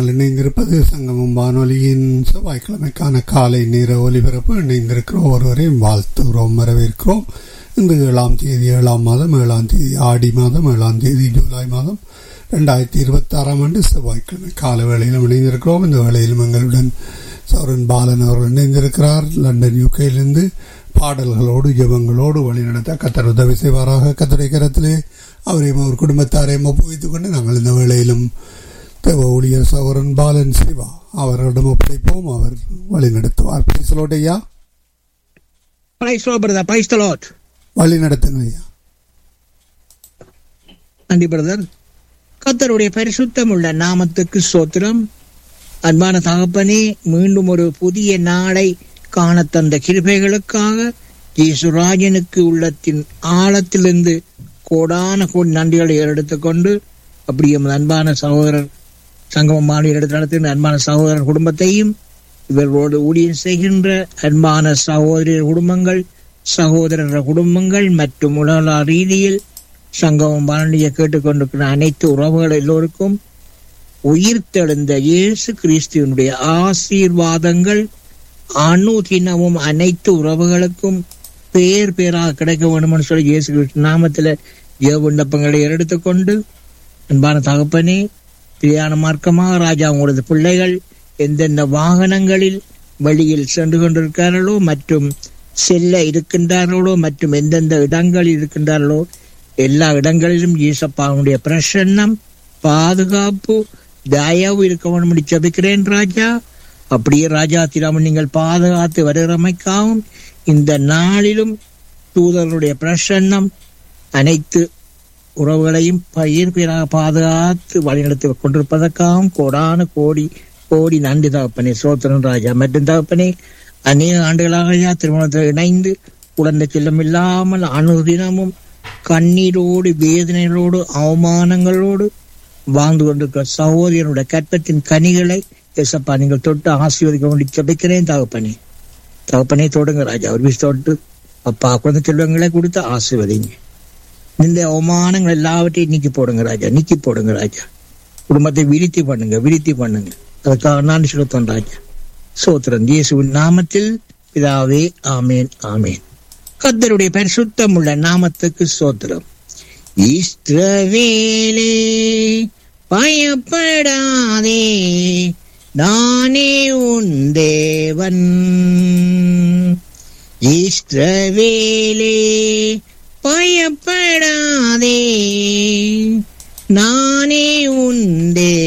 நாங்கள் இணைந்திருப்பது சங்கமம் வானொலியின் செவ்வாய்க்கிழமைக்கான காலை நேர ஒலிபரப்பு இணைந்திருக்கிற ஒருவரையும் வாழ்த்துகிறோம் வரவேற்கிறோம் இந்த ஏழாம் தேதி ஏழாம் மாதம் ஏழாம் தேதி ஆடி மாதம் ஏழாம் தேதி ஜூலை மாதம் ரெண்டாயிரத்தி இருபத்தி ஆறாம் ஆண்டு செவ்வாய்க்கிழமை கால வேளையிலும் இணைந்திருக்கிறோம் இந்த வேளையிலும் எங்களுடன் சௌரன் பாலன் அவர்கள் இணைந்திருக்கிறார் லண்டன் யூகேயிலிருந்து பாடல்களோடு ஜெபங்களோடு வழிநடத்த கத்தர் உதவி செய்வாராக கத்தரை கரத்திலே அவரையும் அவர் குடும்பத்தாரையும் ஒப்புவித்துக் கொண்டு நாங்கள் இந்த வேளையிலும் தேவ ஊழியர் சௌரன் பாலன் சிவா அவரிடம் ஒப்படைப்போம் அவர் வழிநடத்துவார் பேசலோடு ஐயா Praise Lord, brother. Praise the Lord. வழி நடத்துங்க ஐயா நன்றி பிரதர் கத்தருடைய பரிசுத்தம் உள்ள நாமத்துக்கு சோத்திரம் அன்பான தகப்பனே மீண்டும் ஒரு புதிய நாளை காண தந்த கிருபைகளுக்காக ஈசுராஜனுக்கு உள்ளத்தின் ஆழத்திலிருந்து கோடான கோடி நன்றிகளை எடுத்துக்கொண்டு அப்படி எமது அன்பான சகோதரர் சங்கம மாநில எடுத்து நடத்துகின்ற அன்பான சகோதரர் குடும்பத்தையும் இவர்களோடு ஊழியம் செய்கின்ற அன்பான சகோதரர் குடும்பங்கள் சகோதரர் குடும்பங்கள் மற்றும் உலக ரீதியில் சங்கமம் வானொலியை கேட்டுக்கொண்டிருக்கிற அனைத்து உறவுகள் எல்லோருக்கும் உயிர்த்தெழுந்த இயேசு கிறிஸ்துவனுடைய ஆசீர்வாதங்கள் அணுதினமும் அனைத்து உறவுகளுக்கும் பேர் பேராக கிடைக்க வேண்டும்னு சொல்லி இயேசு கிறிஸ்து நாமத்தில் ஜெய விண்ணப்பங்களை எடுத்துக்கொண்டு அன்பான தகப்பனே பிரியான மார்க்கமாக ராஜா உங்களது பிள்ளைகள் எந்தெந்த வாகனங்களில் வழியில் சென்று கொண்டிருக்கிறார்களோ மற்றும் செல்ல இருக்கின்றார்களோ மற்றும் எந்தெந்த இடங்களில் இருக்கின்றார்களோ எல்லா இடங்களிலும் ஈசப்பாவுடைய பிரசன்னம் பாதுகாப்பு தயவு இருக்க வேண்டும் ஜபிக்கிறேன் ராஜா அப்படியே ராஜா திராமன் நீங்கள் பாதுகாத்து வருகிறமைக்காகவும் இந்த நாளிலும் தூதர்களுடைய பிரசன்னம் அனைத்து உறவுகளையும் பயிர் பேராக பாதுகாத்து வழிநடத்தி கொண்டிருப்பதற்காகவும் கோடான கோடி கோடி நன்றி தகப்பனே சோத்திரன் ராஜா மற்றும் தகப்பனே அநேக ஆண்டுகளாக ஐயா திருமணத்தில் இணைந்து குழந்தை செல்லம் இல்லாமல் அனுதினமும் கண்ணீரோடு வேதனைகளோடு அவமானங்களோடு வாழ்ந்து கொண்டிருக்கிற சகோதரனுடைய கற்பத்தின் கனிகளை எசப்பா நீங்கள் தொட்டு ஆசீர்வதிக்க வேண்டி ஜபிக்கிறேன் தகப்பனே தகப்பனே தொடுங்க ராஜா ஒரு விஷயம் தொட்டு அப்பா குழந்தை செல்வங்களை கொடுத்து ஆசீர்வதிங்க இந்த அவமானங்கள் எல்லாவற்றையும் நீக்கி போடுங்க ராஜா நீக்கி போடுங்க ராஜா குடும்பத்தை விருத்தி பண்ணுங்க விருத்தி பண்ணுங்க அதுக்காக நான் செலுத்தோம் ராஜா சோத்திரன் இயேசுவின் நாமத்தில் பிதாவே ஆமேன் ஆமேன் கத்தருடைய பரிசுத்தம் உள்ள நாமத்துக்கு சோத்திரம் இஸ்ரவேலே பயப்படாதே நானே உன் தேவன் இஸ்ரவேலே பயப்படாதே நானே உன்